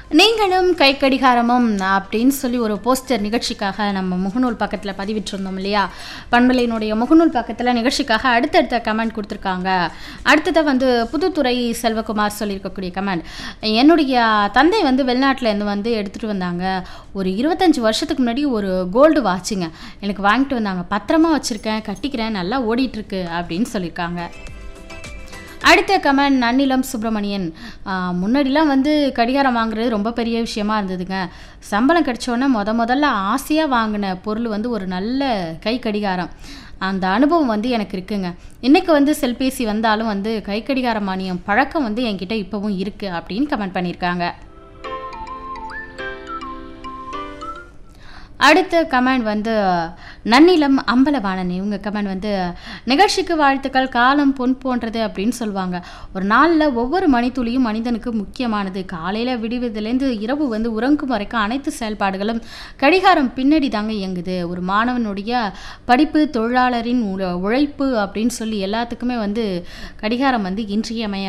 நீங்களும் கை கடிகாரமும் அப்படின்னு சொல்லி ஒரு போஸ்டர் நிகழ்ச்சிக்காக நம்ம முகநூல் பக்கத்தில் பதிவிட்டிருந்தோம் இல்லையா பண்பலையினுடைய முகநூல் பக்கத்தில் நிகழ்ச்சிக்காக அடுத்தடுத்த கமெண்ட் கொடுத்துருக்காங்க அடுத்ததை வந்து புதுத்துறை செல்வகுமார் சொல்லியிருக்கக்கூடிய கமெண்ட் என்னுடைய தந்தை வந்து வெளிநாட்டிலேருந்து வந்து எடுத்துகிட்டு வந்தாங்க ஒரு இருபத்தஞ்சி வருஷத்துக்கு முன்னாடி ஒரு கோல்டு வாட்சுங்க எனக்கு வாங்கிட்டு வந்தாங்க பத்திரமா வச்சுருக்கேன் கட்டிக்கிறேன் நல்லா ஓடிட்டுருக்கு அப்படின்னு சொல்லியிருக்காங்க அடுத்த கமெண்ட் நன்னிலம் சுப்பிரமணியன் ஆஹ், முன்னாடிலாம் வந்து கடிகாரம் வாங்குறது ரொம்ப பெரிய விஷயமா இருந்ததுங்க சம்பளம் கிடைச்சோன்னே முத முதல்ல ஆசையாக வாங்கின பொருள் வந்து ஒரு நல்ல கை கடிகாரம் அந்த அனுபவம் வந்து எனக்கு இருக்குங்க இன்றைக்கி வந்து செல்பேசி வந்தாலும் வந்து கை கடிகார மானியம் பழக்கம் வந்து என்கிட்ட இப்போவும் இருக்குது அப்படின்னு கமெண்ட் பண்ணியிருக்காங்க அடுத்த கமெண்ட் வந்து நன்னிலம் அம்பலவாணன் இவங்க கமெண்ட் வந்து நிகழ்ச்சிக்கு வாழ்த்துக்கள் காலம் பொன் போன்றது அப்படின்னு சொல்லுவாங்க ஒரு நாளில் ஒவ்வொரு மணித்துளியும் மனிதனுக்கு முக்கியமானது காலையில் விடுவதுலேருந்து இரவு வந்து உறங்கும் வரைக்கும் அனைத்து செயல்பாடுகளும் கடிகாரம் பின்னாடி தாங்க இயங்குது ஒரு மாணவனுடைய படிப்பு தொழிலாளரின் உழ- உழைப்பு அப்படின்னு சொல்லி எல்லாத்துக்குமே வந்து கடிகாரம் வந்து இன்றியமைய